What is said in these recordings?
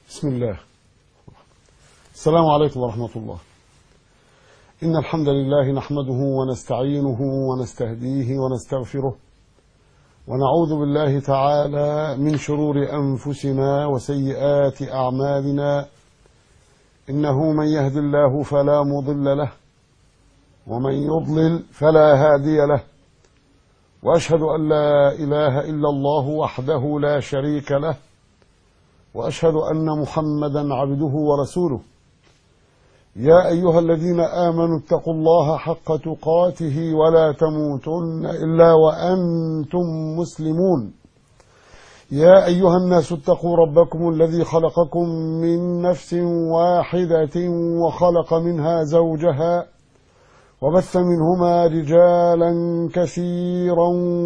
بسم الله السلام عليكم ورحمة الله إن الحمد لله نحمده ونستعينه ونستهديه ونستغفره ونعوذ بالله تعالى من شرور أنفسنا وسيئات أعمالنا إنه من يهد الله فلا مضل له ومن يضلل فلا هادي له وأشهد أن لا إله إلا الله وحده لا شريك له واشهد ان محمدا عبده ورسوله يا ايها الذين امنوا اتقوا الله حق تقاته ولا تموتن الا وانتم مسلمون يا ايها الناس اتقوا ربكم الذي خلقكم من نفس واحده وخلق منها زوجها وبث منهما رجالا كثيرا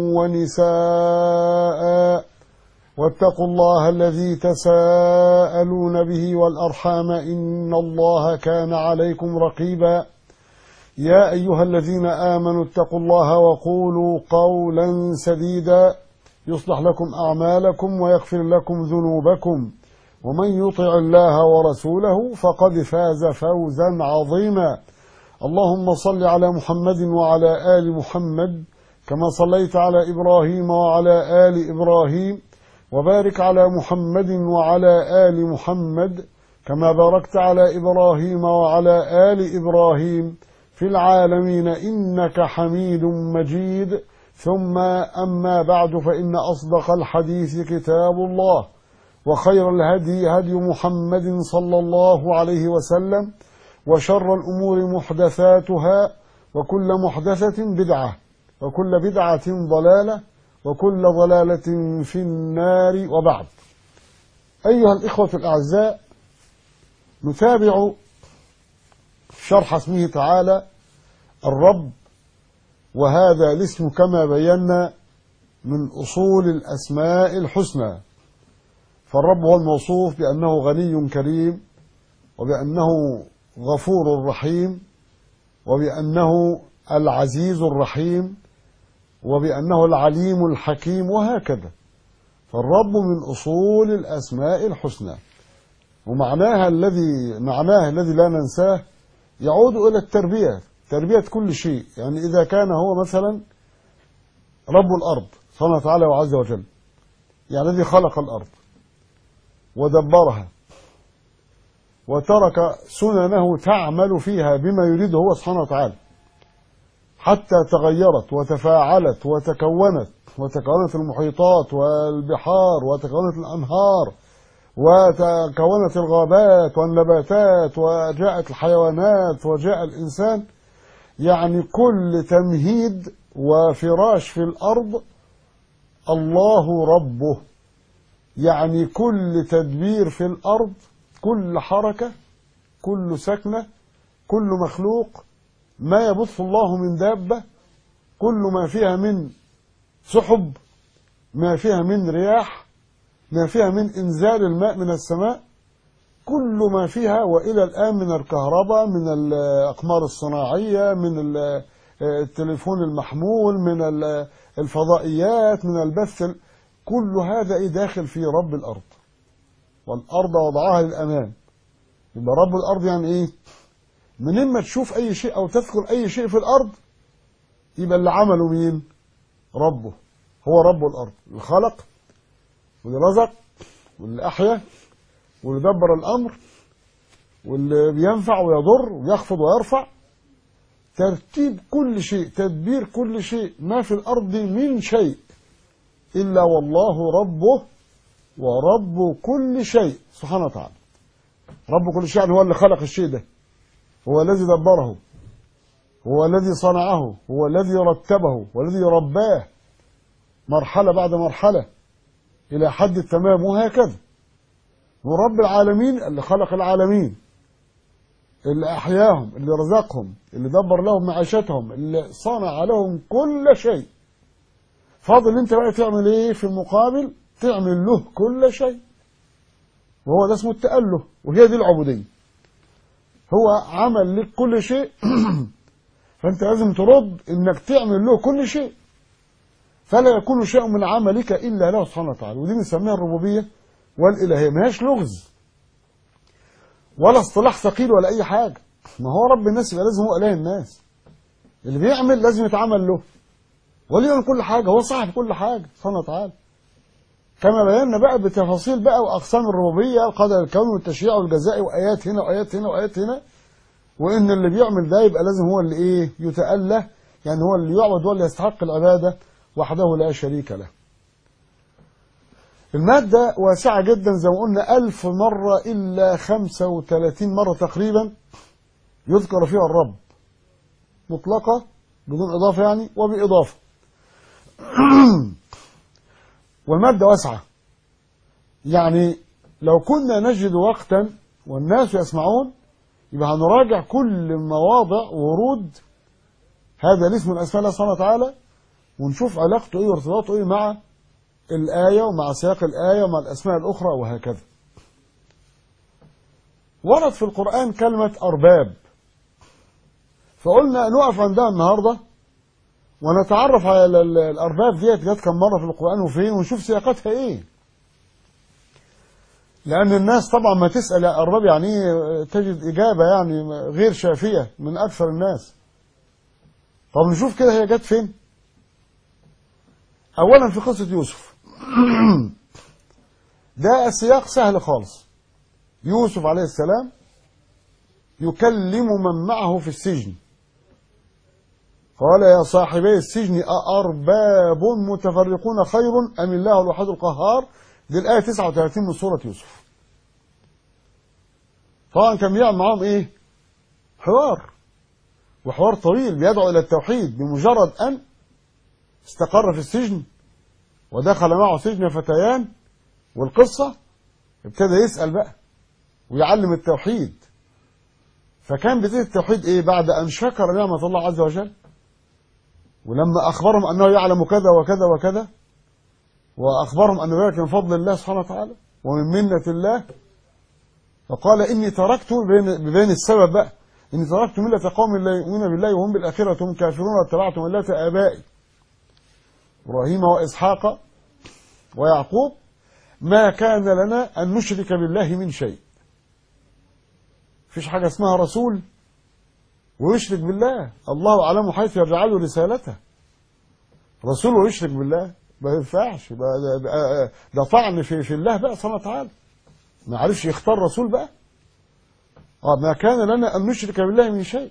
ونساء واتقوا الله الذي تساءلون به والأرحام إن الله كان عليكم رقيبا يا أيها الذين آمنوا اتقوا الله وقولوا قولا سديدا يصلح لكم أعمالكم ويغفر لكم ذنوبكم ومن يطع الله ورسوله فقد فاز فوزا عظيما اللهم صل على محمد وعلى آل محمد كما صليت على إبراهيم وعلى آل إبراهيم وبارك على محمد وعلى آل محمد كما باركت على إبراهيم وعلى آل إبراهيم في العالمين إنك حميد مجيد ثم أما بعد فإن أصدق الحديث كتاب الله وخير الهدي هدي محمد صلى الله عليه وسلم وشر الأمور محدثاتها وكل محدثة بدعة وكل بدعة ضلالة وكل ضلالة في النار وبعد أيها الإخوة الأعزاء نتابع شرح اسمه تعالى الرب وهذا الاسم كما بينا من أصول الأسماء الحسنى فالرب هو الموصوف بأنه غني كريم وبأنه غفور رحيم وبأنه العزيز الرحيم وبأنه العليم الحكيم وهكذا فالرب من أصول الأسماء الحسنى ومعناها الذي معناه الذي لا ننساه يعود إلى التربية تربية كل شيء يعني إذا كان هو مثلا رب الأرض سبحانه وتعالى وعز وجل يعني الذي خلق الأرض ودبرها وترك سننه تعمل فيها بما يريده هو سبحانه وتعالى حتى تغيرت وتفاعلت وتكونت وتكونت المحيطات والبحار وتكونت الأنهار وتكونت الغابات والنباتات وجاءت الحيوانات وجاء الإنسان يعني كل تمهيد وفراش في الأرض الله ربه يعني كل تدبير في الأرض كل حركة كل سكنة كل مخلوق ما يبث الله من دابة كل ما فيها من سحب ما فيها من رياح ما فيها من إنزال الماء من السماء كل ما فيها وإلى الآن من الكهرباء من الأقمار الصناعية من التليفون المحمول من الفضائيات من البث كل هذا داخل في رب الأرض والأرض وضعها للأمام يبقى رب الأرض يعني إيه من اما تشوف اي شيء او تذكر اي شيء في الارض يبقى اللي عمله مين ربه هو رب الارض اللي خلق واللي رزق واللي احيا واللي دبر الامر واللي بينفع ويضر ويخفض ويرفع ترتيب كل شيء تدبير كل شيء ما في الارض من شيء الا والله ربه ورب كل شيء سبحانه وتعالى رب كل شيء يعني هو اللي خلق الشيء ده هو الذي دبره هو الذي صنعه هو الذي رتبه والذي رباه مرحلة بعد مرحلة إلى حد التمام وهكذا ورب العالمين اللي خلق العالمين اللي أحياهم اللي رزقهم اللي دبر لهم معيشتهم اللي صنع لهم كل شيء فاضل انت بقى تعمل ايه في المقابل تعمل له كل شيء وهو ده اسمه التأله وهي دي العبودية هو عمل لك كل شيء فانت لازم ترد انك تعمل له كل شيء فلا يكون شيء من عملك الا له سبحانه وتعالى ودي بنسميها الربوبيه والالهيه ما هيش لغز ولا اصطلاح ثقيل ولا اي حاجه ما هو رب الناس يبقى لازم هو اله الناس اللي بيعمل لازم يتعمل له وليه يعمل كل حاجه هو صاحب كل حاجه سبحانه وتعالى كما بينا بقى بتفاصيل بقى واقسام الربوبيه القدر الكوني والتشريع والجزاء وايات هنا وايات هنا وايات هنا وان اللي بيعمل ده يبقى لازم هو اللي ايه يتأله يعني هو اللي يعبد هو اللي يستحق العباده وحده لا شريك له المادة واسعة جدا زي ما قلنا ألف مرة إلا خمسة وثلاثين مرة تقريبا يذكر فيها الرب مطلقة بدون إضافة يعني وبإضافة والمادة واسعة يعني لو كنا نجد وقتا والناس يسمعون يبقى هنراجع كل مواضع ورود هذا الاسم من أسماء الله سبحانه وتعالى ونشوف علاقته إيه وارتباطه إيه مع الآية ومع سياق الآية ومع الأسماء الأخرى وهكذا ورد في القرآن كلمة أرباب فقلنا نقف عندها النهاردة ونتعرف على الأرباب ديت جت كم مرة في القرآن وفين ونشوف سياقتها إيه لأن الناس طبعا ما تسأل الأرباب يعني إيه تجد إجابة يعني غير شافية من أكثر الناس طب نشوف كده هي جت فين أولا في قصة يوسف ده السياق سهل خالص يوسف عليه السلام يكلم من معه في السجن قال يا صاحبي السجن أأرباب متفرقون خير أم الله الوحيد القهار دي الآية 39 من سورة يوسف طبعا كان بيعمل معاهم إيه حوار وحوار طويل بيدعو إلى التوحيد بمجرد أن استقر في السجن ودخل معه سجن فتيان والقصة ابتدى يسأل بقى ويعلم التوحيد فكان بداية التوحيد ايه بعد ان شكر نعمة الله عز وجل ولما اخبرهم انه يعلم كذا وكذا وكذا واخبرهم ان ذلك من فضل الله سبحانه وتعالى ومن منة الله فقال اني تركت ببين, ببين السبب بقى اني تركت ملة قوم لا يؤمنون بالله وهم بالاخرة هم كافرون واتبعت ملة ابائي ابراهيم واسحاق ويعقوب ما كان لنا ان نشرك بالله من شيء فيش حاجة اسمها رسول ويشرك بالله الله أعلم حيث يجعل رسالته رسول ويشرك بالله ما ينفعش ده, ده, ده طعن في, في الله بقى سبحانه وتعالى ما عرفش يختار رسول بقى آه ما كان لنا أن نشرك بالله من شيء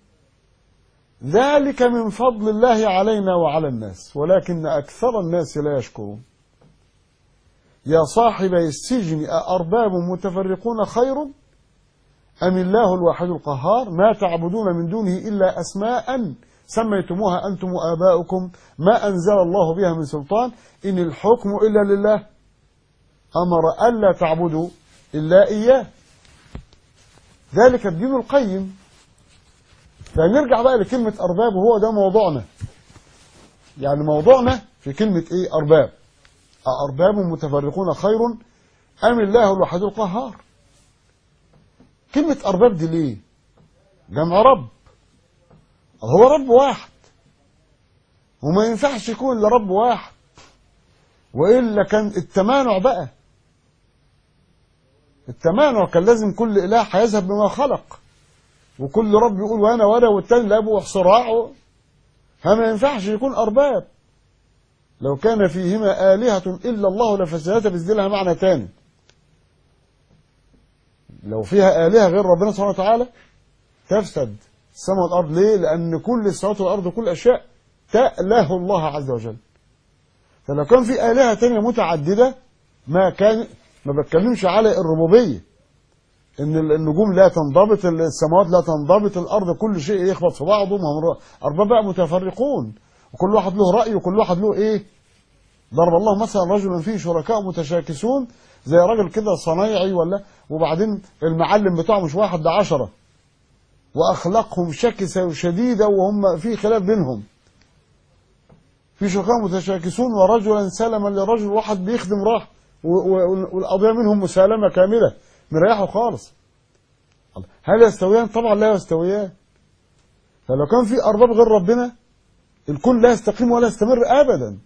ذلك من فضل الله علينا وعلى الناس ولكن أكثر الناس لا يشكرون يا صاحبي السجن أأرباب متفرقون خير أم الله الواحد القهار ما تعبدون من دونه إلا أسماء سميتموها أنتم وآباؤكم ما أنزل الله بها من سلطان إن الحكم إلا لله أمر ألا تعبدوا إلا إياه ذلك الدين القيم فنرجع بقى لكلمة أرباب وهو ده موضوعنا يعني موضوعنا في كلمة إيه أرباب أرباب متفرقون خير أم الله الواحد القهار كلمة أرباب دي ليه جمع رب هو رب واحد وما ينفعش يكون إلا رب واحد وإلا كان التمانع بقى التمانع كان لازم كل إله هيذهب بما خلق وكل رب يقول وأنا وأنا والتاني لأبوه صراع فما ينفعش يكون أرباب لو كان فيهما آلهة إلا الله لفسدتا بس لها معنى تاني لو فيها آلهة غير ربنا سبحانه وتعالى تفسد السماء والأرض ليه؟ لأن كل السماوات والأرض وكل الأشياء تأله الله عز وجل فلو كان في آلهة تانية متعددة ما كان ما بتكلمش على الربوبية إن النجوم لا تنضبط السماوات لا تنضبط الأرض كل شيء يخبط في بعضه ما هم أرباب بقى متفرقون وكل واحد له رأي وكل واحد له إيه ضرب الله مثلا رجلا فيه شركاء متشاكسون زي راجل كده صنايعي ولا وبعدين المعلم بتاعه مش واحد ده عشرة وأخلاقهم شكسة وشديدة وهم في خلاف بينهم في شركاء متشاكسون ورجلا سلما لرجل واحد بيخدم راح والقضية منهم مسالمة كاملة مريحه خالص هل يستويان طبعا لا يستويان فلو كان في أرباب غير ربنا الكل لا يستقيم ولا يستمر أبدا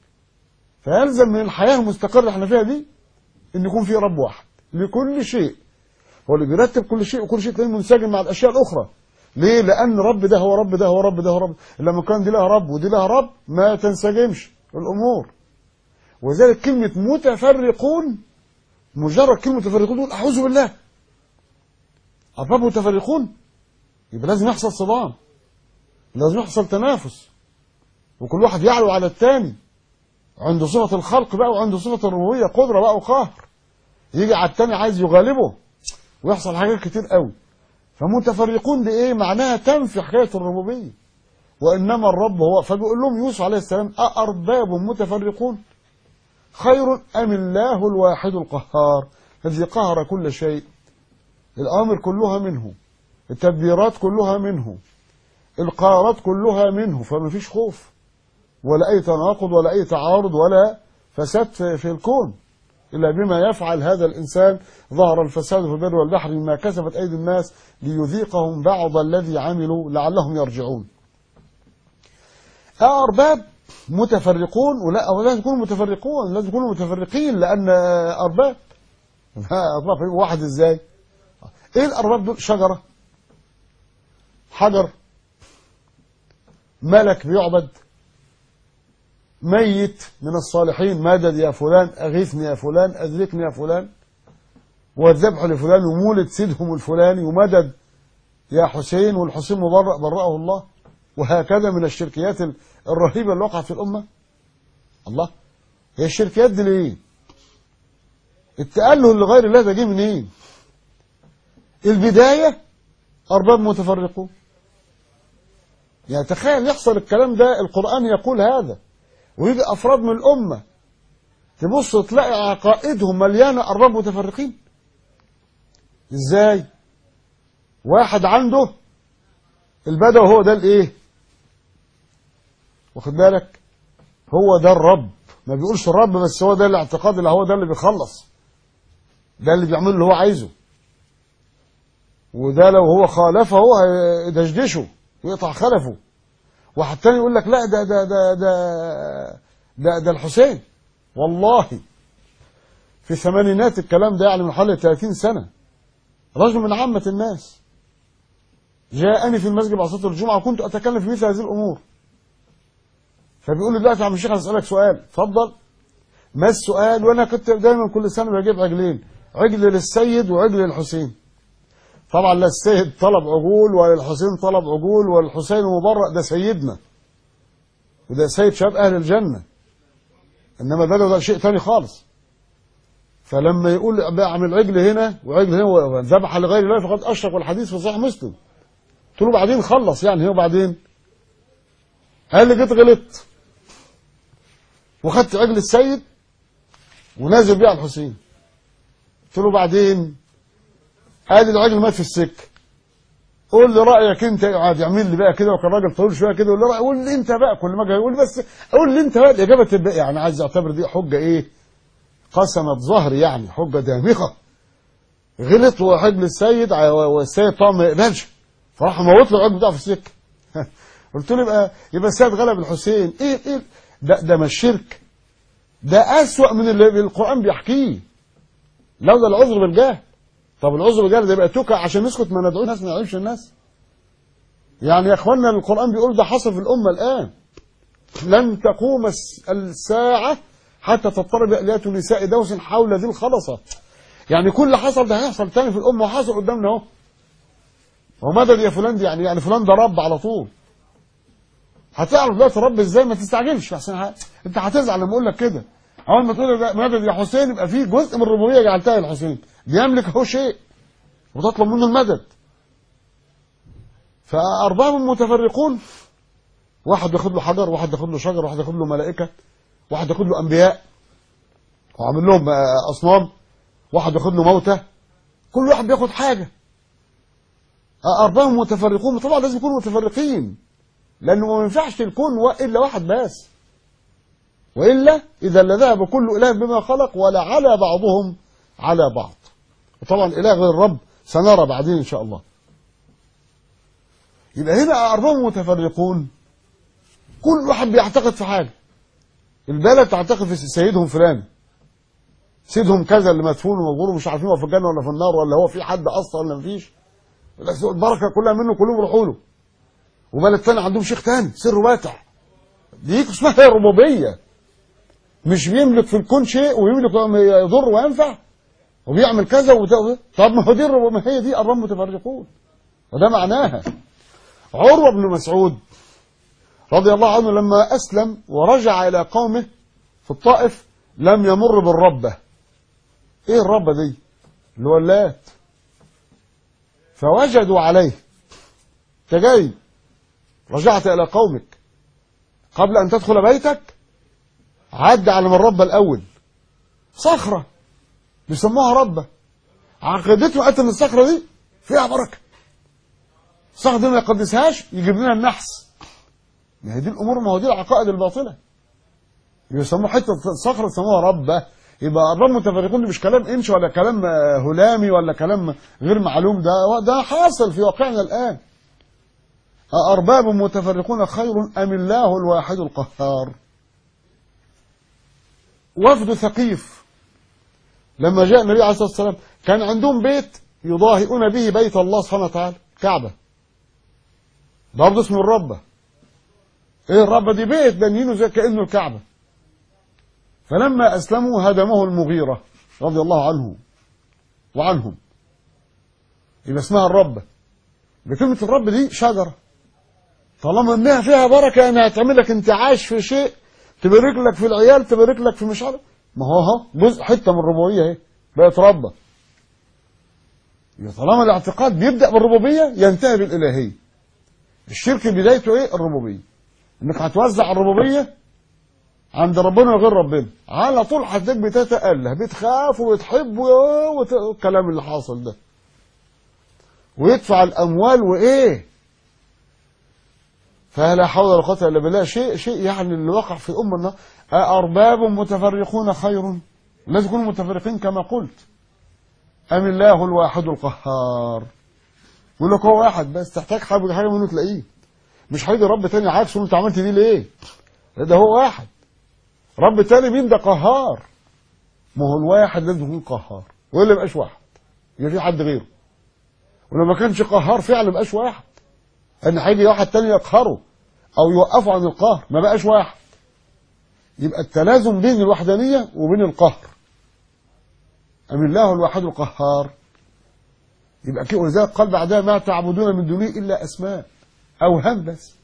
فيلزم من الحياة المستقرة اللي احنا فيها دي ان يكون في رب واحد لكل شيء هو اللي بيرتب كل شيء وكل شيء تلاقيه منسجم مع الاشياء الاخرى ليه لان رب ده هو رب ده هو رب ده هو رب لما كان دي لها رب ودي لها رب ما تنسجمش الامور وذلك كلمه متفرقون مجرد كلمه متفرقون تقول اعوذ بالله ارباب متفرقون يبقى لازم يحصل صدام لازم يحصل تنافس وكل واحد يعلو على الثاني عنده صفة الخلق بقى وعنده صفة الربوبية قدرة بقى وقهر يجي على الثاني عايز يغالبه ويحصل حاجات كتير قوي فمتفرقون دي ايه معناها تنفي حكاية الربوبية وإنما الرب هو فبيقول لهم يوسف عليه السلام أأرباب متفرقون خير أم الله الواحد القهار الذي قهر كل شيء الأمر كلها منه التدبيرات كلها منه القرارات كلها منه فما فيش خوف ولا أي تناقض ولا أي تعارض ولا فساد في في الكون إلا بما يفعل هذا الإنسان ظهر الفساد في البر والبحر مما كسبت أيدي الناس ليذيقهم بعض الذي عملوا لعلهم يرجعون أرباب متفرقون ولا أو لازم يكونوا متفرقون لازم يكونوا متفرقين لأن أرباب أرباب واحد إزاي إيه الأرباب دول شجرة حجر ملك بيعبد ميت من الصالحين مدد يا فلان أغيثني يا فلان أدركني يا فلان والذبح لفلان ومولد سيدهم الفلاني ومدد يا حسين والحسين مبرأ برأه الله وهكذا من الشركيات الرهيبة اللي وقعت في الأمة الله هي الشركيات دي ليه التأله لغير الله ده جه منين البداية أرباب متفرقون يعني تخيل يحصل الكلام ده القرآن يقول هذا ويجي أفراد من الأمة تبص تلاقي عقائدهم مليانة أرباب متفرقين إزاي واحد عنده البدوي هو ده الإيه واخد بالك هو ده الرب ما بيقولش الرب بس هو ده الاعتقاد اللي هو ده اللي بيخلص ده اللي بيعمل اللي هو عايزه وده لو هو خالفه هو هيدشدشه ويقطع خلفه واحد تاني يقول لك لا ده ده ده ده ده, ده الحسين والله في الثمانينات الكلام ده يعني من حوالي 30 سنة رجل من عامة الناس جاءني في المسجد بعد صلاة الجمعة وكنت أتكلم في مثل هذه الأمور فبيقول لي دلوقتي يا عم الشيخ هسألك سؤال اتفضل ما السؤال وأنا كنت دايما كل سنة بجيب عجلين عجل للسيد وعجل للحسين طبعا لا السيد طلب عجول ولا الحسين طلب عجول والحسين مبرأ ده سيدنا وده سيد شباب أهل الجنة إنما البدو ده شيء تاني خالص فلما يقول بعمل عجل هنا وعجل هنا وذبح لغير الله فقد أشرك والحديث في صحيح مسلم قلت له بعدين خلص يعني هو بعدين قال لي جيت غلطت وخدت عجل السيد ونازل بيه على الحسين قلت له بعدين ادي الراجل مات في السكه قول لي رايك انت قاعد يعمل لي بقى كده وكان راجل طويل شويه كده يقول لي قول لي انت بقى كل ما يقول بس قول لي انت بقى الاجابه تبقى يعني عايز اعتبر دي حجه ايه قسمت ظهري يعني حجه دامغه غلط وحجل السيد والسيد طبعا ما يقبلش فراح موت له العجل بتاعه في السكه قلت له يبقى يبقى السيد غلب الحسين ايه ايه ده ده مش شرك ده اسوأ من اللي القران بيحكيه لولا العذر بالجهل طب العذر بالجهل ده يبقى تكع عشان نسكت ما ندعو الناس ما نعلمش الناس يعني يا اخوانا القران بيقول ده حصل في الامه الان لن تقوم الساعه حتى تضطرب اليات نساء دوس حول ذي الخلصه يعني كل اللي حصل ده هيحصل تاني في الامه وحصل قدامنا اهو ومدد يا فلان دي يعني يعني فلان ده رب على طول هتعرف دلوقتي رب ازاي ما تستعجلش عشان ه... انت هتزعل لما اقول لك كده اول ما تقول مدد يا حسين يبقى في جزء من الربوبيه جعلتها للحسين بيملك هو شيء وتطلب منه المدد فأرباب متفرقون واحد ياخد له حجر واحد ياخد له شجر واحد ياخد له ملائكة واحد ياخد له أنبياء وعامل لهم أصنام واحد ياخد له موتى كل واحد بياخد حاجة أرباب متفرقون طبعا لازم يكونوا متفرقين لأنه ما ينفعش الكون إلا واحد بس وإلا إذا لذهب كل إله بما خلق ولا على بعضهم على بعض وطبعا إله غير الرب سنرى بعدين إن شاء الله يبقى هنا أرباب متفرقون كل واحد بيعتقد في حاجة البلد تعتقد في سيدهم فلان سيدهم كذا اللي مدفون ومقبور مش عارفين هو في الجنه ولا في النار ولا هو في حد اصلا ولا مفيش بس البركه كلها منه كلهم يروحوا له وبلد تاني عندهم شيخ تاني سر واسع دي اسمها الربوبيه مش بيملك في الكون شيء ويملك يضر وينفع وبيعمل كذا وده طب ما هو دي الربوبيه ما هي دي الرب متفرقون وده معناها عروه بن مسعود رضي الله عنه لما اسلم ورجع الى قومه في الطائف لم يمر بالربه ايه الربه دي اللي هو اللات فوجدوا عليه انت جاي رجعت الى قومك قبل ان تدخل بيتك عد على من ربه الاول صخره بيسموها ربه عقيدته قالت ان الصخره دي فيها بركه الصخره دي ما يقدسهاش يجيب لنا النحس ما هي دي الامور ما هو دي العقائد الباطله يسموها حته صخره يسموها ربه يبقى الرب متفرقون دي مش كلام انش ولا كلام هلامي ولا كلام غير معلوم ده ده حاصل في واقعنا الان أأرباب متفرقون خير أم الله الواحد القهار وفد ثقيف لما جاء النبي عليه الصلاة والسلام كان عندهم بيت يضاهئون به بيت الله سبحانه وتعالى كعبة برضه اسمه الربة ايه الربة دي بيت بنينه زي كأنه الكعبة فلما أسلموا هدمه المغيرة رضي الله عنه وعنهم يبقى اسمها الربة بكلمة الرب دي شجرة طالما انها فيها بركة انها تعمل لك انتعاش في شيء تبارك لك في العيال تبارك لك في مش عارف ما هو اهو جزء حته من الربوبيه اهي بقت ربه يبقى طالما الاعتقاد بيبدا بالربوبيه ينتهي بالالهيه الشرك بدايته ايه الربوبيه انك هتوزع الربوبيه عند ربنا وغير ربنا على طول هتلاقيك بتتأله بتخاف وتحب والكلام اللي حاصل ده ويدفع الاموال وايه فلا حول ولا قوه الا بالله شيء شيء يعني اللي وقع في الامه النهارده أأرباب متفرقون خير لازم يكونوا متفرقين كما قلت أم الله الواحد القهار يقول لك هو واحد بس تحتاج حاجة حاجة منه تلاقيه مش هيجي رب تاني عكسه انت عملت دي ليه ده هو واحد رب تاني مين ده قهار ما هو الواحد لازم يكون قهار ولا يبقاش واحد يبقى في حد غيره ولو ما كانش قهار فعلا ما يبقاش واحد ان هيجي واحد تاني يقهره او يوقفه عن القهر ما بقاش واحد يبقى التلازم بين الوحدانية وبين القهر أم الله الواحد القهار يبقى كده ولذلك قال بعدها ما تعبدون من دونه إلا أسماء أوهام بس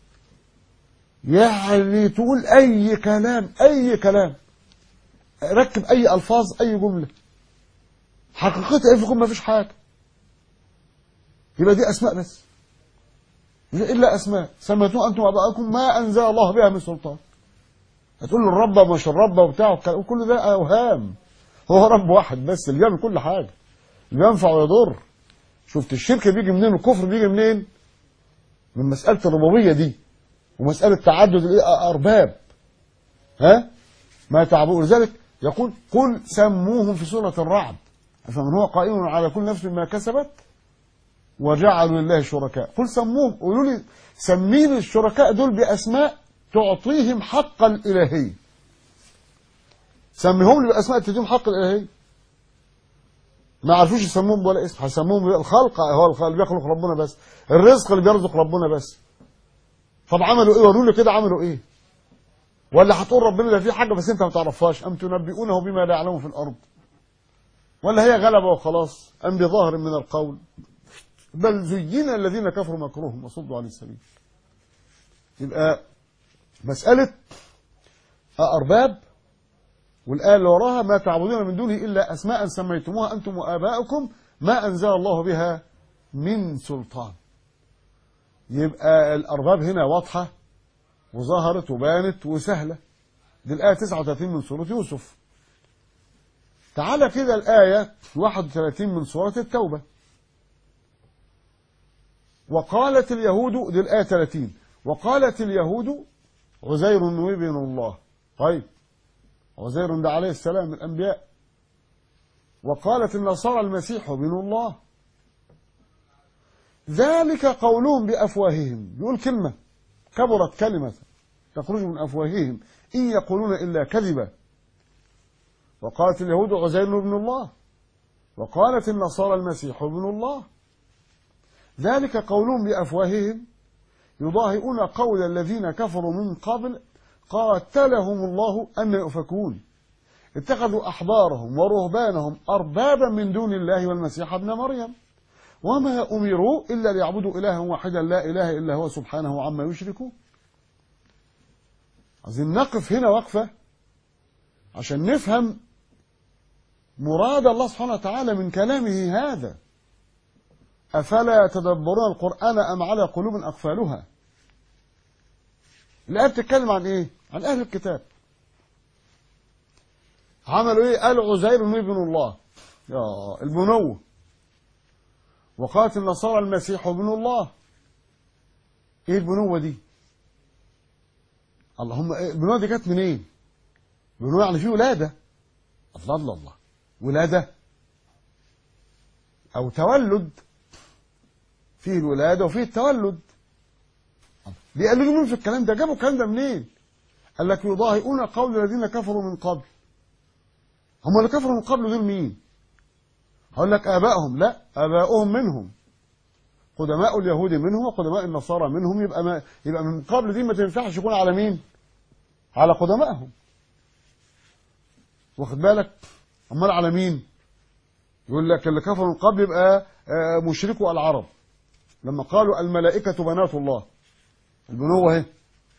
يعني تقول أي كلام أي كلام ركب أي ألفاظ أي جملة حقيقتها إيه في ما فيش حاجة يبقى دي أسماء بس إلا أسماء سميتوها أنتم أبائكم ما أنزل الله بها من سلطان هتقول له الرب مش الرب وبتاع وكل ده اوهام هو رب واحد بس اللي بيعمل كل حاجه اللي ينفع ويضر شفت الشرك بيجي منين والكفر بيجي منين من مساله الربوبيه دي ومساله تعدد الارباب ها ما تعبدون لذلك يقول قل سموهم في سوره الرعد فمن هو قائم على كل نفس بما كسبت وجعلوا لله شركاء قل سموهم قولوا لي سمين الشركاء دول باسماء تعطيهم حق الإلهية سميهم لي بأسماء تديهم حق الإلهية ما عرفوش يسموهم ولا اسم هيسموهم الخلق هو الخلق اللي بيخلق ربنا بس الرزق اللي بيرزق ربنا بس طب عملوا ايه وروا لي كده عملوا ايه ولا هتقول ربنا ده في حاجه بس انت ما تعرفهاش ام تنبئونه بما لا يعلم في الارض ولا هي غلبه وخلاص ام بظاهر من القول بل زين الذين كفروا مكروهم وصدوا عن السبيل يبقى مسألة أرباب والآية اللي وراها ما تعبدون من دونه إلا أسماء سميتموها أنتم وآباؤكم ما أنزل الله بها من سلطان يبقى الأرباب هنا واضحة وظهرت وبانت وسهلة دي الآية 39 من سورة يوسف تعالى كده الآية 31 من سورة التوبة وقالت اليهود دي الآية 30 وقالت اليهود عزير ابن الله طيب عزير ده عليه السلام من الأنبياء وقالت النصارى المسيح ابن الله ذلك قولهم بأفواههم يقول كلمة كبرت كلمة تخرج من أفواههم إن يقولون إلا كذبا وقالت اليهود عزير ابن الله وقالت النصارى المسيح ابن الله ذلك قولهم بأفواههم يضاهئون قول الذين كفروا من قبل قاتلهم الله أن يؤفكون اتخذوا أحبارهم ورهبانهم أربابا من دون الله والمسيح ابن مريم وما أمروا إلا ليعبدوا إلها واحدا لا إله إلا هو سبحانه عما يشركون عايزين نقف هنا وقفة عشان نفهم مراد الله سبحانه وتعالى من كلامه هذا أفلا يتدبرون القرآن أم على قلوب أقفالها الآية بتتكلم عن إيه؟ عن أهل الكتاب عملوا إيه؟ قالوا عزير ابن الله يا البنوة وقالت النصارى المسيح ابن الله إيه البنوة دي؟ اللهم إيه البنوة دي جت منين؟ بنوة يعني في ولادة الله الله الله ولادة أو تولد فيه الولادة وفيه التولد بيقللوا مين في الكلام ده جابوا الكلام ده منين قال لك يضاهئون قول الذين كفروا من قبل هم اللي كفروا من قبل دول مين هقول لك آبائهم لا آباؤهم منهم قدماء اليهود منهم وقدماء النصارى منهم يبقى ما يبقى من قبل دي ما تنفعش يكون على مين على قدمائهم واخد بالك امال على مين يقول لك اللي كفروا من قبل يبقى مشركوا العرب لما قالوا الملائكة بنات الله البنوة اهي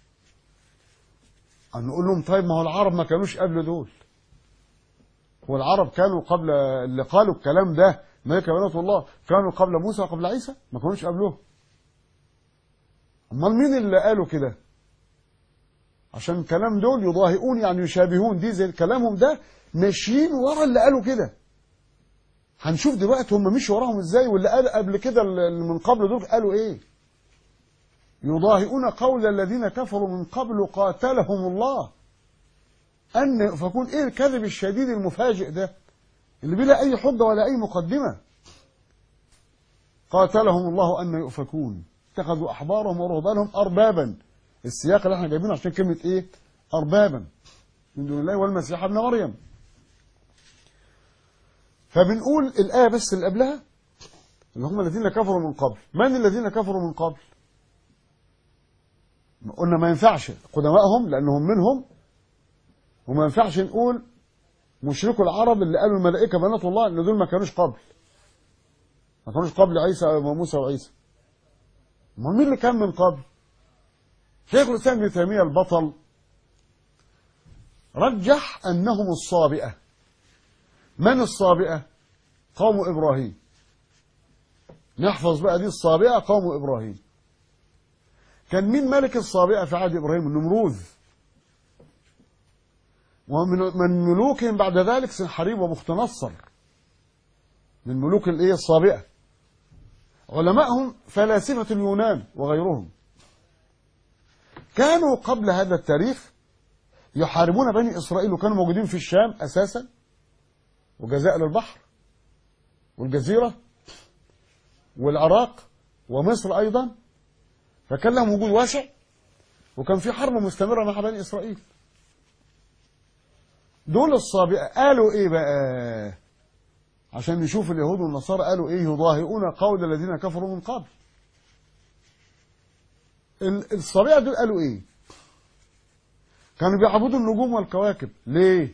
أن نقول لهم طيب ما هو العرب ما كانوش قبل دول هو العرب كانوا قبل اللي قالوا الكلام ده ملائكة بنات الله كانوا قبل موسى وقبل عيسى ما كانوش قبلهم امال مين اللي قالوا كده عشان الكلام دول يضاهئون يعني يشابهون دي زي كلامهم ده ماشيين ورا اللي قالوا كده هنشوف دلوقتي هم مشوا وراهم ازاي واللي قال قبل كده اللي من قبل دول قالوا ايه يضاهئون قول الذين كفروا من قبل قاتلهم الله أن يؤفكون إيه الكذب الشديد المفاجئ ده اللي بلا أي حجة ولا أي مقدمة قاتلهم الله أن يؤفكون اتخذوا أحبارهم ورهبانهم أربابا السياق اللي احنا جايبينه عشان كلمة إيه أربابا من دون الله والمسيح ابن مريم فبنقول الآية بس اللي قبلها اللي هم الذين كفروا من قبل من الذين كفروا من قبل قلنا ما ينفعش قدمائهم لأنهم منهم وما ينفعش نقول مشركوا العرب اللي قالوا الملائكة بنات الله ان دول ما كانوش قبل ما كانوش قبل عيسى وموسى وعيسى ما مين اللي كان من قبل شيخ الإسلام ابن تيمية البطل رجح أنهم الصابئة من الصابئة قوم إبراهيم نحفظ بقى دي الصابئة قوم إبراهيم كان مين ملك الصابئة في عهد إبراهيم النمروذ ومن من ملوكهم بعد ذلك سنحريب وبخت نصر من ملوك الايه الصابئة علمائهم فلاسفة اليونان وغيرهم كانوا قبل هذا التاريخ يحاربون بني إسرائيل وكانوا موجودين في الشام أساسا وجزائر البحر والجزيرة والعراق ومصر أيضا فكان لهم وجود واسع وكان في حرب مستمرة مع بني إسرائيل دول الصابئة قالوا إيه بقى عشان نشوف اليهود والنصارى قالوا إيه يضاهئون قول الذين كفروا من قبل الصابئة دول قالوا إيه كانوا بيعبدوا النجوم والكواكب ليه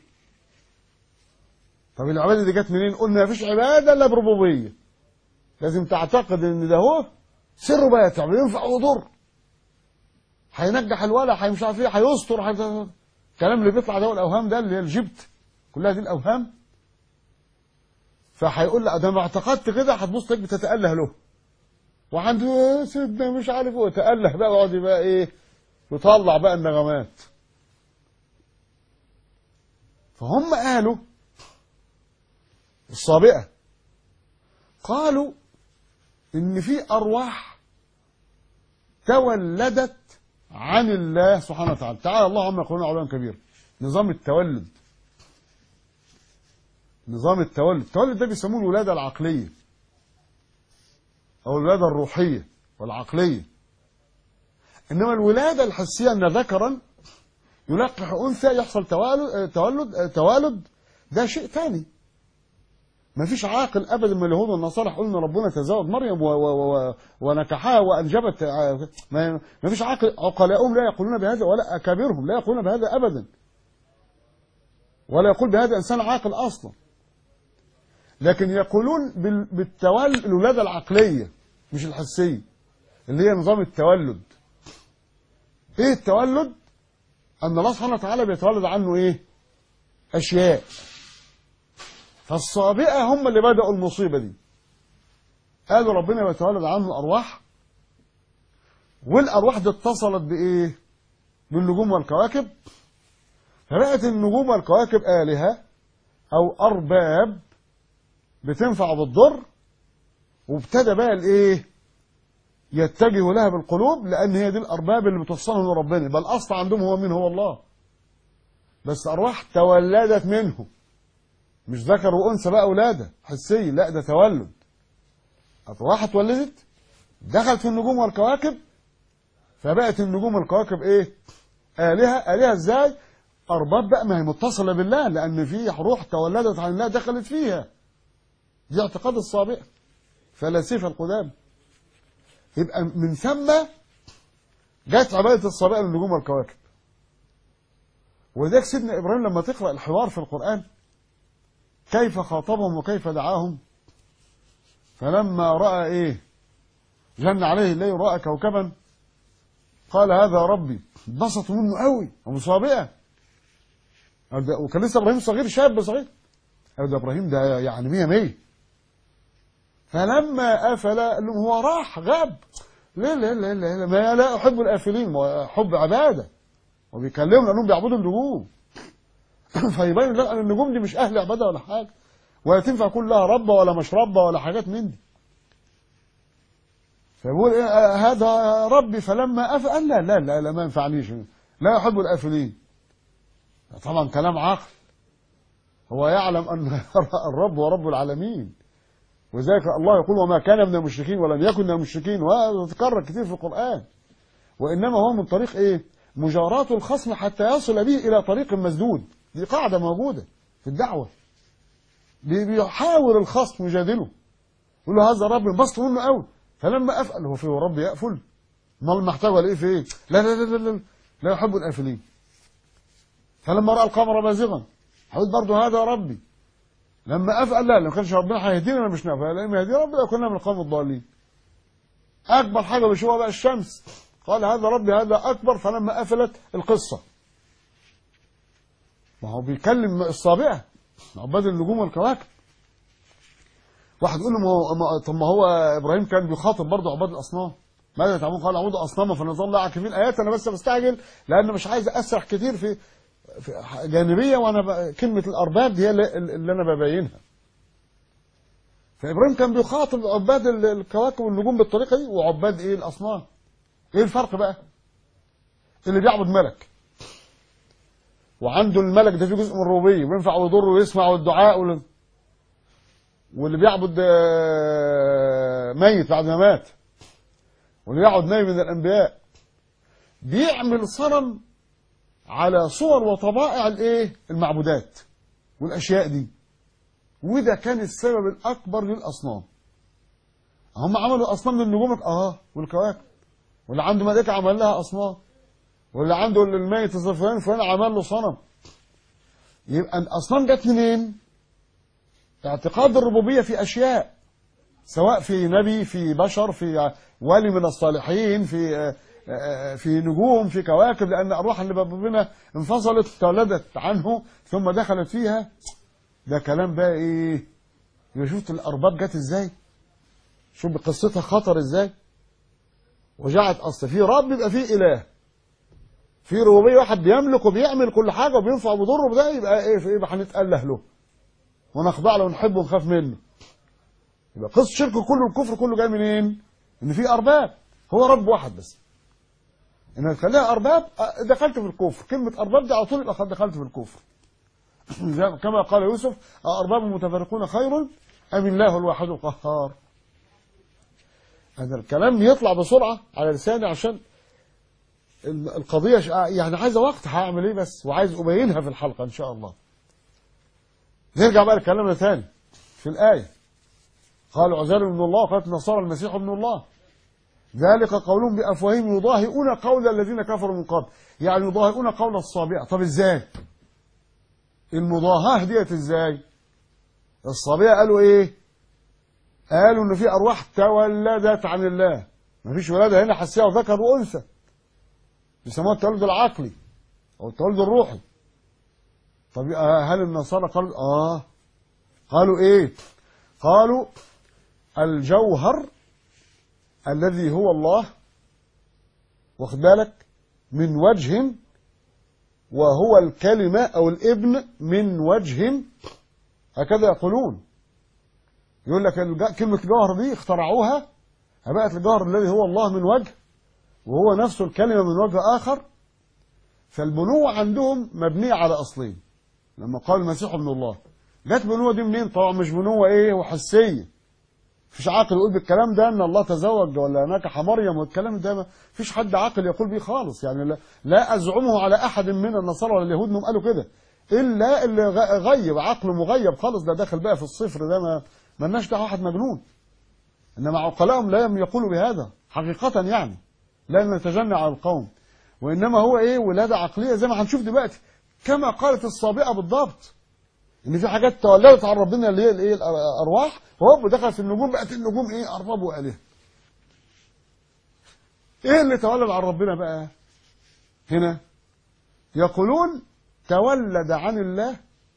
طب العبادة دي جت منين قلنا مفيش عبادة إلا بربوبية لازم تعتقد ان ده هو سر باتع بينفع ويضر هينجح الولد هي مش عارف ايه هيستر حي... الكلام اللي بيطلع ده الاوهام ده اللي هي الجبت كلها دي الاوهام فهيقول لا ده ما اعتقدت كده هتبص تلاقيك بتتاله له وعنده سيدنا مش عارف ايه تاله بقى ويقعد بقى ايه يطلع بقى النغمات فهم قالوا الصابئه قالوا ان في ارواح تولدت عن الله سبحانه وتعالى تعالى الله عما يقولون علوا كبير نظام التولد نظام التولد التولد ده بيسموه الولادة العقلية أو الولادة الروحية والعقلية إنما الولادة الحسية أن ذكرا يلقح أنثى يحصل توالد تولد توالد ده شيء تاني ما فيش عاقل ابدا من اليهود والنصارى قلنا ربنا تزوج مريم و و و ونكحها وانجبت ما ما فيش عاقل عقلاؤهم لا يقولون بهذا ولا اكابرهم لا يقولون بهذا ابدا ولا يقول بهذا انسان عاقل اصلا لكن يقولون بال- بالتولد الولاده العقليه مش الحسيه اللي هي نظام التولد ايه التولد ان الله سبحانه وتعالى بيتولد عنه ايه اشياء فالصابئه هم اللي بداوا المصيبه دي قالوا ربنا بيتولد عنه ارواح والارواح دي اتصلت بايه بالنجوم والكواكب فبقت النجوم والكواكب الهه او ارباب بتنفع بالضر وابتدى بقى الايه يتجهوا لها بالقلوب لان هي دي الارباب اللي بتوصلهم لربنا بل الاصل عندهم هو مين هو الله بس ارواح تولدت منه مش ذكر وانثى بقى ولاده حسيه لا ده تولد ارواح اتولدت دخلت في النجوم والكواكب فبقت النجوم والكواكب ايه الهه الهه ازاي ارباب بقى ما هي متصله بالله لان في روح تولدت عن الله دخلت فيها دي اعتقاد الصابئه فلاسفه القدام يبقى من ثم جت عباده الصابئه للنجوم والكواكب وذلك سيدنا ابراهيم لما تقرا الحوار في القران كيف خاطبهم وكيف دعاهم فلما راى ايه جن عليه الليل راى كوكبا قال هذا ربي اتبسطوا منه قوي ومصابئه وكان لسه ابراهيم صغير شاب صغير قال ده ابراهيم ده يعني مية مية فلما افل قال لهم هو راح غاب لا لا لا لا ما لا احب الافلين حب عباده وبيكلمهم لانهم بيعبدوا النجوم فيبين لا ان النجوم دي مش اهل عباده ولا حاجه ولا تنفع كل لها ربه ولا مش ربه ولا حاجات من دي فيقول إيه آه هذا ربي فلما افل قال لا لا لا, لا ما ينفعنيش لا يحب الافلين طبعا كلام عقل هو يعلم ان الرب هو رب العالمين وذلك الله يقول وما كان من المشركين ولم يكن من المشركين وتتكرر كتير في القرآن وإنما هو من طريق إيه مجاراة الخصم حتى يصل به إلى طريق مسدود دي قاعدة موجودة في الدعوة بيحاول الخصم يجادله يقول له هذا رب انبسط منه قوي فلما أفعل هو في رب يقفل امال محتاج ولا ايه في ايه لا لا لا لا لا, لا يحب الآفلين فلما رأى القمر بازغا حاول برضه هذا ربي لما افعل لا لو كانش ربنا هيهدينا انا مش نافع لما يهدي ربنا كنا من القوم الضالين اكبر حاجه بيشوفها بقى الشمس قال هذا ربي هذا اكبر فلما قفلت القصه ما هو بيكلم الصابئه عباد النجوم والكواكب واحد يقول له ما هو ما طب ما هو ابراهيم كان بيخاطب برضه عباد الاصنام ماذا تعملون قال اعبدوا اصناما فنظل لا عاكفين ايات انا بس بستعجل لان مش عايز اسرح كتير في جانبية وأنا ب... كلمة الأرباب دي هي اللي أنا ببينها فإبراهيم كان بيخاطب عباد الكواكب والنجوم بالطريقة دي وعباد إيه الأصنام إيه الفرق بقى اللي بيعبد ملك وعنده الملك ده فيه جزء من الربوبية وينفع ويضر ويسمع والدعاء وال... واللي بيعبد ميت بعد ما مات واللي يعبد نبي من الأنبياء بيعمل صنم على صور وطبائع الايه المعبودات والاشياء دي وده كان السبب الاكبر للاصنام هم عملوا اصنام للنجوم اه والكواكب واللي عنده ملائكه عمل لها اصنام واللي عنده الميت الفلاني فلان عمل له صنم يبقى الاصنام جت منين اعتقاد الربوبيه في اشياء سواء في نبي في بشر في ولي من الصالحين في في نجوم في كواكب لأن أرواح اللي ربنا انفصلت تولدت عنه ثم دخلت فيها ده كلام بقى إيه يبقى شفت الأرباب جت إزاي شوف بقصتها خطر إزاي وجعت أصل في رب يبقى فيه إله في ربوبية واحد بيملك وبيعمل كل حاجة وبينفع وبيضر وده يبقى إيه في يبقى هنتأله له ونخضع له ونحبه ونخاف منه يبقى قصة الشرك كله الكفر كله جاي منين؟ إن في أرباب هو رب واحد بس ان تخليها ارباب دخلت في الكفر كلمه ارباب دي على طول يبقى دخلت في الكفر كما قال يوسف ارباب متفرقون خير ام الله الواحد القهار هذا الكلام يطلع بسرعه على لساني عشان القضيه يعني عايزه وقت هعمل ايه بس وعايز ابينها في الحلقه ان شاء الله نرجع بقى لكلامنا تاني في الآية قالوا عزير ابن الله وقالت النصارى المسيح ابن الله ذلك قولهم بأفواههم يضاهئون قول الذين كفروا من قبل يعني يضاهئون قول الصابئة طب ازاي المضاهاة ديت ازاي الصابئة قالوا ايه قالوا ان في ارواح تولدت عن الله مفيش ولادة هنا حسية وذكر وانثى بيسموها التولد العقلي او التولد الروحي طب هل النصارى قالوا اه قالوا ايه قالوا الجوهر الذي هو الله واخد بالك من وجه وهو الكلمة أو الابن من وجه هكذا يقولون يقول لك كلمة الجوهر دي اخترعوها فبقت الجوهر الذي هو الله من وجه وهو نفسه الكلمة من وجه آخر فالبنوة عندهم مبنية على أصلين لما قال المسيح ابن الله جت بنوة دي منين طبعا مش بنوة ايه وحسية فيش عاقل يقول بالكلام ده ان الله تزوج ولا نكح مريم والكلام ده ما فيش حد عاقل يقول بيه خالص يعني لا, لا ازعمه على احد من النصارى ولا اليهود انهم قالوا كده الا اللي غيب عقله مغيب خالص ده داخل بقى في الصفر ده ما مالناش دعوه واحد مجنون انما عقلاءهم لا يقولوا بهذا حقيقه يعني لا نتجنى على القوم وانما هو ايه ولاده عقليه زي ما هنشوف دلوقتي كما قالت الصابئه بالضبط ان في حاجات تولدت عن ربنا اللي هي الايه الارواح وهوب دخل في النجوم بقت النجوم ايه ارباب والهه ايه اللي تولد عن ربنا بقى هنا يقولون تولد عن الله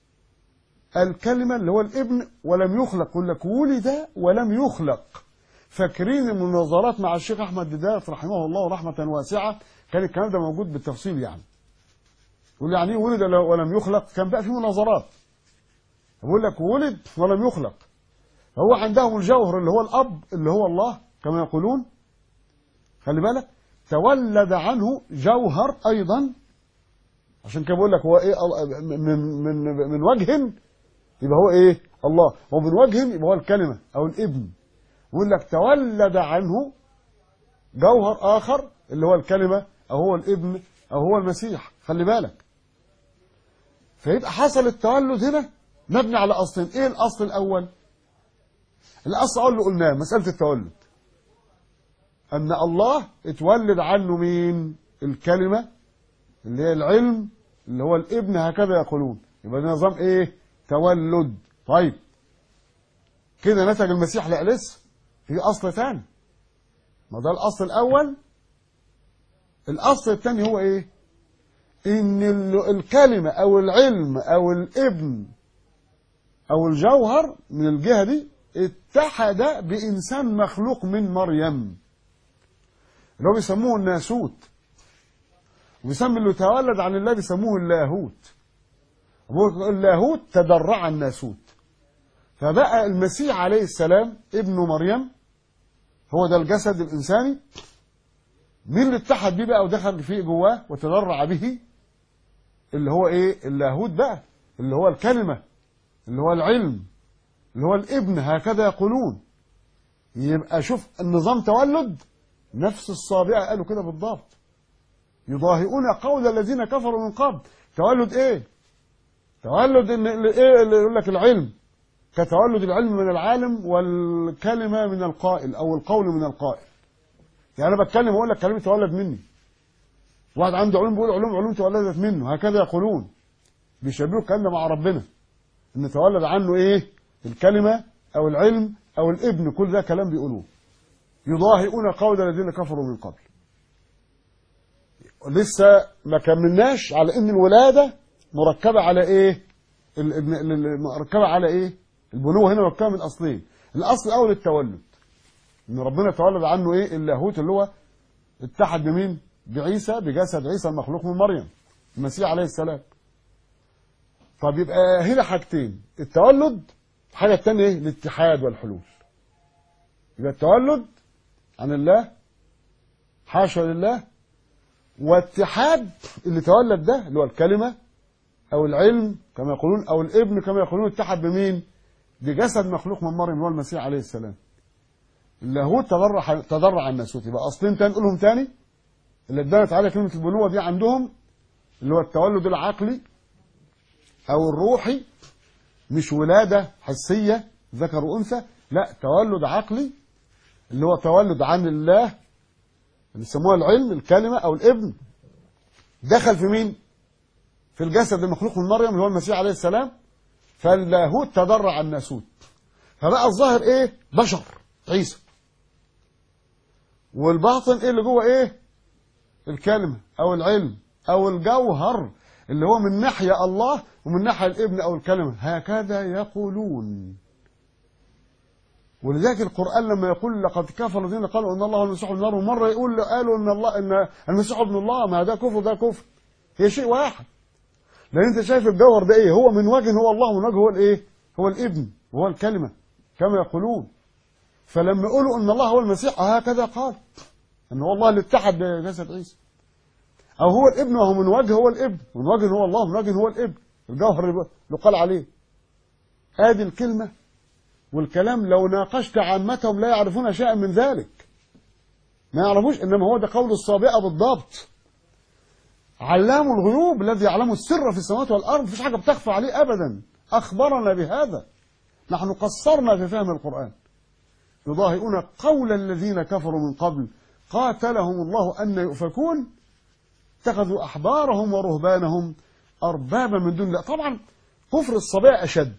الكلمة اللي هو الابن ولم يخلق يقول لك ولد ولم يخلق فاكرين المناظرات مع الشيخ احمد ددات رحمه الله رحمة واسعة كان الكلام ده موجود بالتفصيل يعني يقول يعني ايه ولد ولم يخلق كان بقى في مناظرات بقول لك ولد ولم يخلق هو عندهم الجوهر اللي هو الأب اللي هو الله كما يقولون خلي بالك تولد عنه جوهر أيضا عشان كده بقول لك هو إيه من من من وجه يبقى هو إيه الله ومن وجه يبقى هو الكلمة أو الابن بيقول لك تولد عنه جوهر آخر اللي هو الكلمة أو هو الابن أو هو المسيح خلي بالك فيبقى حصل التولد هنا مبني على أصلين إيه الأصل الأول الأصل أول اللي قلناه مسألة التولد أن الله اتولد عنه مين الكلمة اللي هي العلم اللي هو الابن هكذا يقولون يبقى ده نظام ايه تولد طيب كده نتج المسيح لا لسه في أصل ثاني ما ده الأصل الأول الأصل الثاني هو ايه ان الكلمة او العلم او الابن او الجوهر من الجهة دي اتحد بإنسان مخلوق من مريم اللي هو بيسموه الناسوت وبيسمي اللي تولد عن الله بيسموه اللاهوت اللاهوت تدرع الناسوت فبقى المسيح عليه السلام ابن مريم هو ده الجسد الإنساني مين اللي اتحد بيه بقى ودخل فيه جواه وتدرع به اللي هو ايه اللاهوت بقى اللي هو الكلمة اللي هو العلم اللي هو الابن هكذا يقولون يبقى شوف النظام تولد نفس الصابئة قالوا كده بالضبط يضاهئون قول الذين كفروا من قبل تولد ايه تولد ان ايه اللي يقول لك العلم كتولد العلم من العالم والكلمة من القائل او القول من القائل يعني انا بتكلم واقول لك كلامي تولد مني واحد عنده علوم بيقول علوم علوم تولدت منه هكذا يقولون بيشبهوا الكلام ده مع ربنا ان تولد عنه ايه الكلمة او العلم او الابن كل ده كلام بيقولوه يضاهئون قول الذين كفروا من قبل لسه ما كملناش على ان الولادة مركبة على ايه مركبة على ايه البنوة هنا مركبة من اصلين الاصل الاول التولد ان ربنا تولد عنه ايه اللاهوت اللي هو اتحد بمين بعيسى بجسد عيسى المخلوق من مريم المسيح عليه السلام طب يبقى هنا حاجتين التولد الحاجة الثانية ايه الاتحاد والحلول يبقى التولد عن الله حاشا لله واتحاد اللي تولد ده اللي هو الكلمة او العلم كما يقولون او الابن كما يقولون اتحد بمين بجسد مخلوق من مريم هو المسيح عليه السلام اللاهوت تضرع تضرع الناسوت يبقى اصلين تاني نقولهم تاني اللي ادانا تعالى كلمة البنوة دي عندهم اللي هو التولد العقلي او الروحي مش ولادة حسية ذكر وأنثى لا تولد عقلي اللي هو تولد عن الله اللي يسموها العلم الكلمة أو الابن دخل في مين؟ في الجسد المخلوق من مريم اللي هو المسيح عليه السلام فاللاهوت تضرع عن الناسوت فبقى الظاهر ايه؟ بشر عيسى والباطن ايه اللي جوه ايه؟ الكلمة أو العلم أو الجوهر اللي هو من ناحية الله ومن ناحية الابن أو الكلمة هكذا يقولون ولذلك القرآن لما يقول لقد كفر الذين قالوا ان الله هو المسيح ابن الله مرة يقول قالوا ان الله ان المسيح ابن الله ما ده كفر ده كفر هي شيء واحد لان انت شايف الجوهر ده ايه هو من وجه هو الله ومن وجه هو الايه هو الابن وهو الكلمة كما يقولون فلما يقولوا ان الله هو المسيح هكذا قال ان هو الله اللي اتحد بجسد عيسى او هو الابن وهو من وجه هو الابن من وجه هو الله من وجه هو الابن الجوهر اللي قال عليه ادي الكلمه والكلام لو ناقشت عامتهم لا يعرفون شيئا من ذلك ما يعرفوش انما هو ده قول الصابئه بالضبط علام الغيوب الذي يعلم السر في السماوات والارض مفيش حاجه بتخفى عليه ابدا اخبرنا بهذا نحن قصرنا في فهم القران يضاهئون قول الذين كفروا من قبل قاتلهم الله ان يؤفكون اتخذوا احبارهم ورهبانهم اربابا من دون الله طبعا كفر الصبية اشد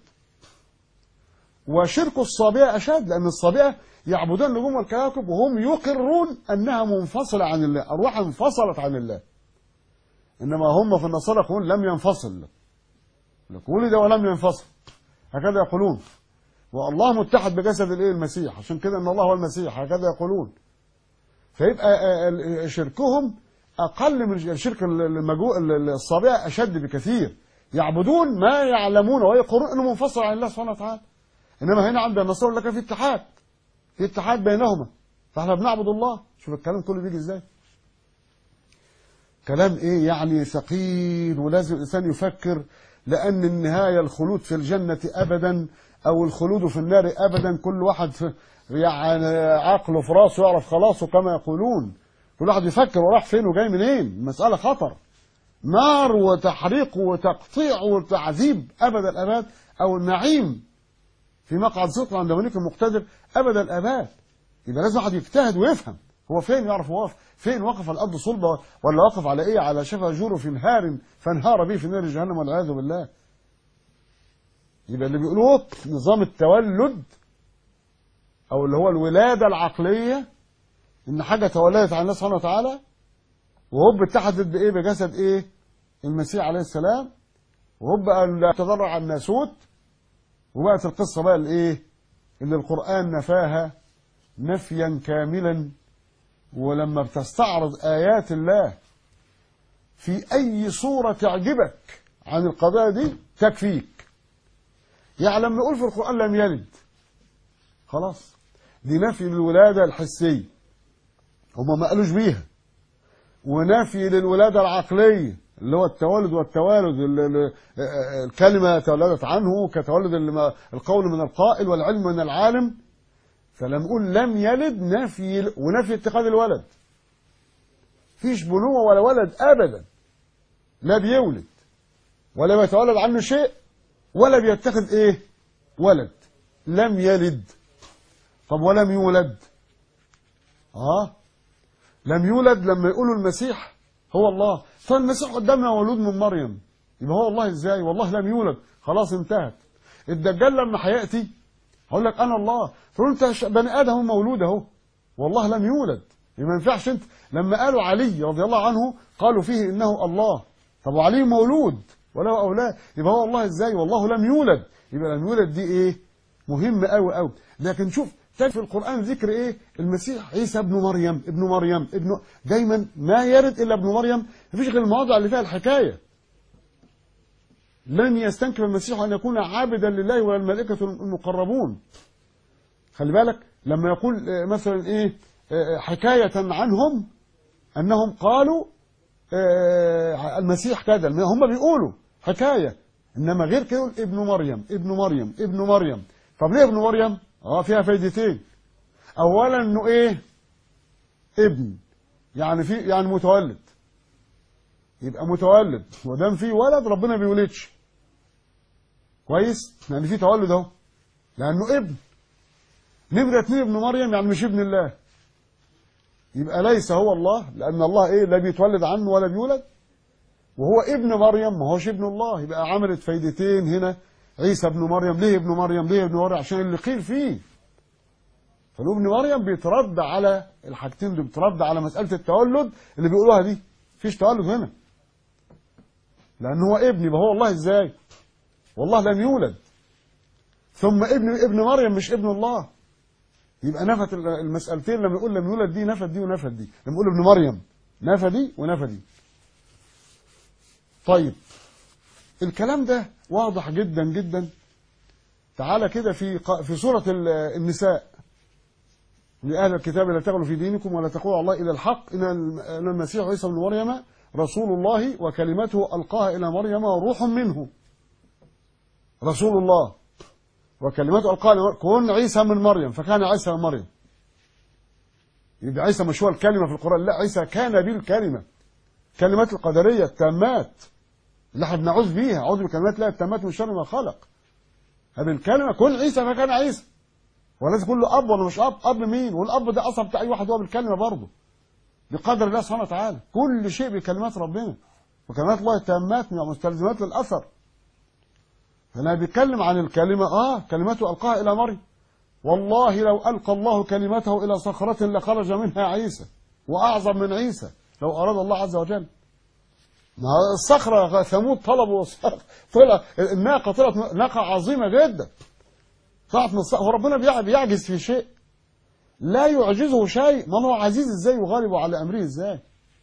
وشرك الصابئة أشد لأن الصابئة يعبدون نجوم الكواكب وهم يقرون أنها منفصلة عن الله أرواح انفصلت عن الله إنما هم في النصارى يقولون لم ينفصل لك ولد ولم ينفصل هكذا يقولون والله متحد بجسد الايه المسيح عشان كده ان الله هو المسيح هكذا يقولون فيبقى شركهم اقل من شرك المجو... الصابئه اشد بكثير يعبدون ما يعلمون ويقرون انه منفصل عن الله سبحانه وتعالى انما هنا عند النصارى لك في اتحاد في اتحاد بينهما فاحنا بنعبد الله شوف الكلام كله بيجي ازاي كلام ايه يعني ثقيل ولازم الانسان يفكر لان النهايه الخلود في الجنه ابدا او الخلود في النار ابدا كل واحد في يعني عقله في راسه يعرف خلاصه كما يقولون كل واحد يفكر وراح فين وجاي منين المساله خطر نار وتحريق وتقطيع وتعذيب ابد الاباد او النعيم في مقعد صدق عند ملك مقتدر ابد الاباد يبقى لازم واحد يجتهد ويفهم هو فين يعرف هو فين وقف على الارض صلبه ولا وقف على ايه على شفا جور في نهار فانهار به في نار جهنم والعياذ بالله يبقى اللي بيقولوه نظام التولد او اللي هو الولاده العقليه ان حاجه تولدت عن الله سبحانه وتعالى وهوب اتحدت بايه بجسد ايه المسيح عليه السلام وهوب قال تضرع الناسوت وبقت القصه بقى الايه اللي القران نفاها نفيا كاملا ولما بتستعرض ايات الله في اي صوره تعجبك عن القضايا دي تكفيك يعني لما يقول في القران لم يلد خلاص دي نفي للولاده الحسيه هما ما قالوش بيها ونفي للولاده العقليه اللي هو التولد والتوالد الكلمه تولدت عنه كتولد القول من القائل والعلم من العالم فلما نقول لم يلد نفي ونفي اتخاذ الولد فيش بنوة ولا ولد أبدا لا بيولد ولا بيتولد عنه شيء ولا بيتخذ ايه ولد لم يلد طب ولم يولد اه لم يولد لما يقولوا المسيح هو الله فالمسيح قدامنا مولود من مريم يبقى هو الله ازاي والله لم يولد خلاص انتهت الدجال لما هياتي هقول لك انا الله تقول انت بني ادم مولود اهو والله لم يولد ما ينفعش انت لما قالوا علي رضي الله عنه قالوا فيه انه الله طب وعلي مولود وله اولاد يبقى هو الله ازاي والله لم يولد يبقى لم يولد دي ايه مهم قوي قوي لكن شوف تجد في القران ذكر ايه المسيح عيسى ابن مريم ابن مريم ابن دايما ما يرد الا ابن مريم مفيش غير المواضع اللي فيها الحكايه لن يستنكف المسيح ان يكون عابدا لله والملائكه المقربون خلي بالك لما يقول مثلا ايه حكايه عنهم انهم قالوا المسيح كذا هم بيقولوا حكايه انما غير كده يقول ابن مريم ابن مريم ابن مريم طب ليه ابن مريم اه فيها فايدتين اولا انه ايه ابن يعني في يعني متولد يبقى متولد ودام في ولد ربنا بيولدش كويس يعني في تولد اهو لانه ابن نمرة اتنين ابن مريم يعني مش ابن الله يبقى ليس هو الله لان الله ايه لا بيتولد عنه ولا بيولد وهو ابن مريم ما هوش ابن الله يبقى عملت فايدتين هنا عيسى ابن مريم ليه ابن مريم ليه ابن مريم عشان اللي قيل فيه فابن مريم بيترد على الحاجتين دول بيترد على مسألة التولد اللي بيقولوها دي فيش تولد هنا لأن هو ابن يبقى هو الله ازاي والله لم يولد ثم ابن ابن مريم مش ابن الله يبقى نفت المسألتين لما يقول لم يولد دي نفت دي ونفت دي لما يقول ابن مريم نفى دي ونفى دي طيب الكلام ده واضح جدا جدا تعالى كده في في سورة النساء لأهل الكتاب لا تغلوا في دينكم ولا تقولوا الله إلى الحق إن المسيح عيسى بن مريم رسول الله وكلمته ألقاها إلى مريم وروح منه رسول الله وكلمته ألقاها إلى كون عيسى من مريم فكان عيسى من مريم يبقى عيسى مش هو الكلمة في القرآن لا عيسى كان بالكلمة كلمات القدرية التامات اللي احنا بنعوذ بيها اعوذ بكلمات الله التامات من شر ما خلق هذه الكلمة كل عيسى فكان عيسى ولازم يكون له اب ولا مش اب اب مين والاب ده اصلا بتاع اي واحد هو بالكلمه برضه بقدر الله سبحانه وتعالى كل شيء بكلمات ربنا وكلمات الله التامات مستلزمات للاثر هنا بيتكلم عن الكلمه اه كلمته القاها الى مريم والله لو القى الله كلمته الى صخره لخرج منها عيسى واعظم من عيسى لو اراد الله عز وجل ما الصخره ثمود طلبوا طلع الناقه طلعت ناقه عظيمه جدا طلعت من الصخره وربنا بيعجز في شيء لا يعجزه شيء ما هو عزيز ازاي يغالب على امره ازاي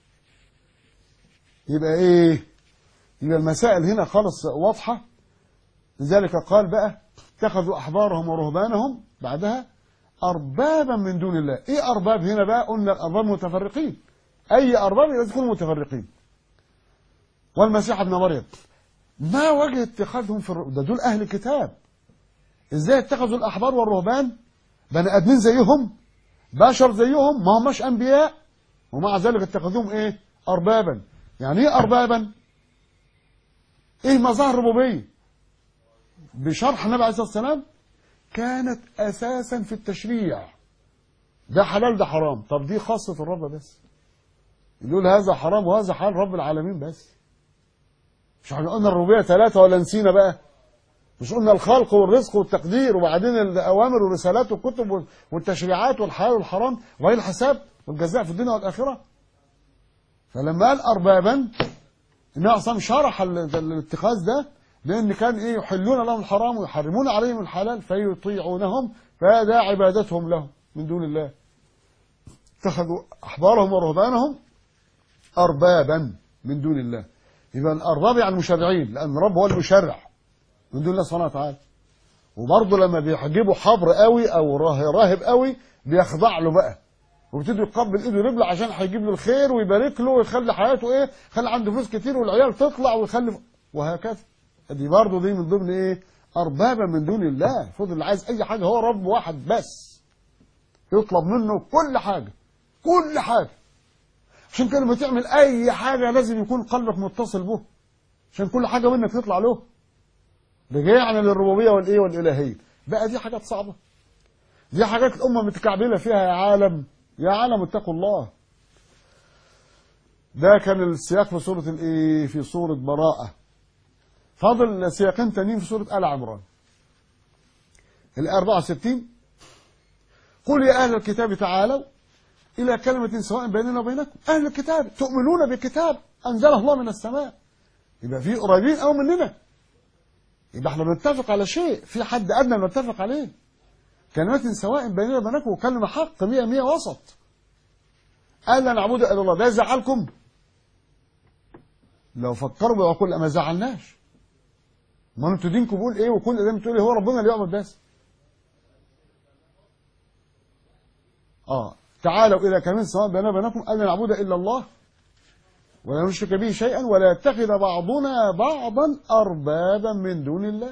يبقى ايه يبقى المسائل هنا خالص واضحه لذلك قال بقى اتخذوا احبارهم ورهبانهم بعدها اربابا من دون الله ايه ارباب هنا بقى قلنا الارباب متفرقين اي ارباب لازم يكونوا متفرقين والمسيح ابن مريم ما وجه اتخاذهم في الر... ده دول اهل كتاب ازاي اتخذوا الاحبار والرهبان بني ادمين زيهم بشر زيهم ما هماش انبياء ومع ذلك اتخذوهم ايه اربابا يعني ايه اربابا ايه مظاهر الربوبيه بشرح النبي عليه الصلاه والسلام كانت اساسا في التشريع ده حلال ده حرام طب دي خاصه الرب بس يقول هذا حرام وهذا حلال رب العالمين بس مش احنا قلنا الربوبيه ثلاثه ولا نسينا بقى مش قلنا الخلق والرزق والتقدير وبعدين الاوامر والرسالات والكتب والتشريعات والحلال والحرام وهي الحساب والجزاء في الدنيا والاخره فلما قال اربابا النبي اصلا شرح الاتخاذ ده لان كان ايه يحلون لهم الحرام ويحرمون عليهم الحلال فيطيعونهم فهذا عبادتهم لهم من دون الله اتخذوا احبارهم ورهبانهم اربابا من دون الله يبقى الارباب يعني المشرعين لان الرب هو المشرع من دون الله سبحانه وتعالى وبرضه لما بيحجبوا حبر قوي او راهب قوي بيخضع له بقى وبيبتدي يقبل ايده ورجله عشان هيجيب له الخير ويبارك له ويخلي حياته ايه يخلي عنده فلوس كتير والعيال تطلع ويخلي وهكذا دي برضه دي من ضمن ايه اربابا من دون الله فضل اللي عايز اي حاجه هو رب واحد بس يطلب منه كل حاجه كل حاجه عشان كده لما تعمل اي حاجه لازم يكون قلبك متصل به عشان كل حاجه منك تطلع له رجعنا للربوبيه والايه والالهيه بقى دي حاجات صعبه دي حاجات الامه متكعبله فيها يا عالم يا عالم اتقوا الله ده كان السياق في سوره الايه في سوره براءه فاضل سياقين تانيين في سوره ال عمران ال 64 قل يا اهل الكتاب تعالوا الى كلمه سواء بيننا وبينكم اهل الكتاب تؤمنون بكتاب انزله الله من السماء يبقى في قريبين او مننا يبقى احنا بنتفق على شيء في حد ادنى نتفق عليه كلمات سواء بيننا وبينكم وكلمه حق 100 100 وسط قال لا نعبد الا الله ده يزعلكم لو فكروا بعقول ما زعلناش ما انتوا دينكم بيقول ايه وكل ده بتقول ايه هو ربنا اللي يعبد بس اه تعالوا الى كلمه سواء بيننا وبينكم الا نعبد الا الله ولا نشرك به شيئا ولا يتخذ بعضنا بعضا اربابا من دون الله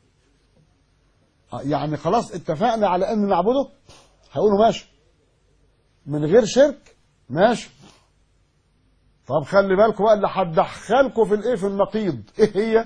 يعني خلاص اتفقنا على ان نعبده هيقولوا ماشي من غير شرك ماشي طب خلي بالكم بقى اللي هتدخلكم في الايه في النقيض ايه هي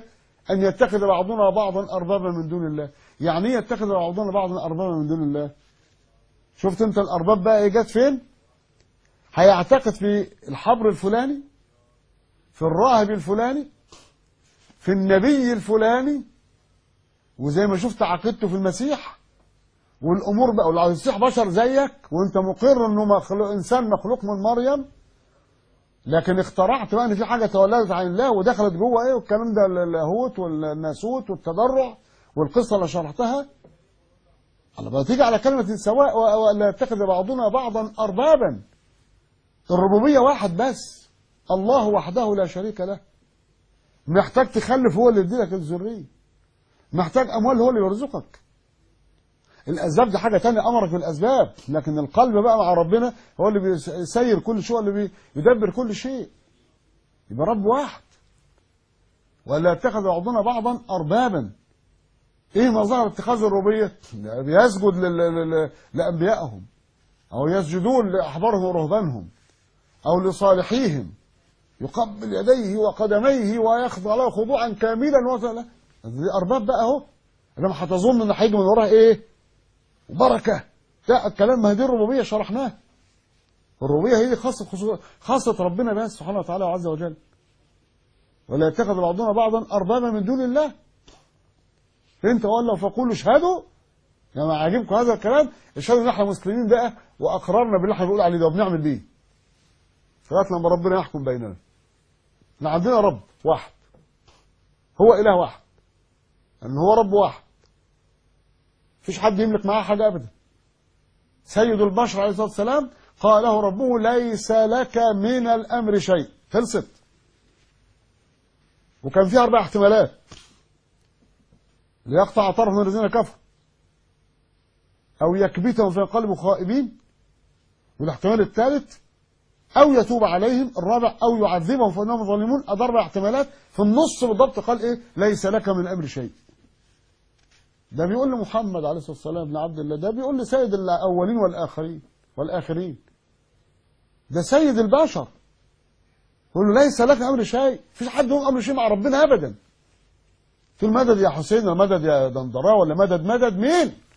أن يتخذ بعضنا بعضا أربابا من دون الله يعني ايه يتخذ بعضنا بعضا أربابا من دون الله شفت انت الأرباب بقى ايه جت فين هيعتقد في الحبر الفلاني في الراهب الفلاني في النبي الفلاني وزي ما شفت عقيدته في المسيح والامور بقى ولو المسيح بشر زيك وانت مقر انه مخلوق انسان مخلوق من مريم لكن اخترعت بقى ان في حاجه تولدت عن الله ودخلت جوه ايه والكلام ده اللاهوت والناسوت والتضرع والقصه اللي شرحتها لما تيجي على كلمه سواء ولا يتخذ بعضنا بعضا اربابا الربوبيه واحد بس الله وحده لا شريك له محتاج تخلف هو اللي يديلك الذريه محتاج اموال هو اللي يرزقك الاسباب دي حاجه تانية امرك بالاسباب لكن القلب بقى مع ربنا هو اللي بيسير كل شيء اللي بيدبر كل شيء يبقى رب واحد ولا يتخذ بعضنا بعضا اربابا ايه مظاهر اتخاذ الربوبيه بيسجد لانبيائهم او يسجدون لاحبارهم ورهبانهم او لصالحيهم يقبل يديه وقدميه ويخضع له خضوعا كاملا ولا دي ارباب بقى اهو انما هتظن ان هيجي من وراها ايه بركه لا الكلام ما هي دي الربوبيه شرحناها الربوبيه هي خاصه خاصه ربنا بس سبحانه وتعالى وعز وجل ولا يتخذ بعضنا بعضا اربابا من دون الله انت ولا فقولوا اشهدوا لما يعني عاجبكم هذا الكلام اشهدوا ان احنا مسلمين بقى واقررنا باللي احنا بنقول عليه ده وبنعمل بيه لغايه لما ربنا يحكم بيننا احنا عندنا رب واحد هو اله واحد ان هو رب واحد مفيش حد يملك معاه حاجه ابدا سيد البشر عليه الصلاه والسلام قال له ربه ليس لك من الامر شيء خلصت وكان فيها اربع احتمالات ليقطع طرف من الذين كفروا او يكبتهم في قلب خائبين والاحتمال الثالث او يتوب عليهم الرابع او يعذبهم فانهم ظالمون ادي اربع احتمالات في النص بالضبط قال ايه ليس لك من الامر شيء ده بيقول لمحمد عليه الصلاه والسلام ابن عبد الله ده بيقول لسيد الاولين والاخرين والاخرين ده سيد البشر يقول له ليس لك امر شيء مفيش حد له امر شيء مع ربنا ابدا تقول مدد يا حسين ولا مدد يا دندراء ولا مدد مدد مين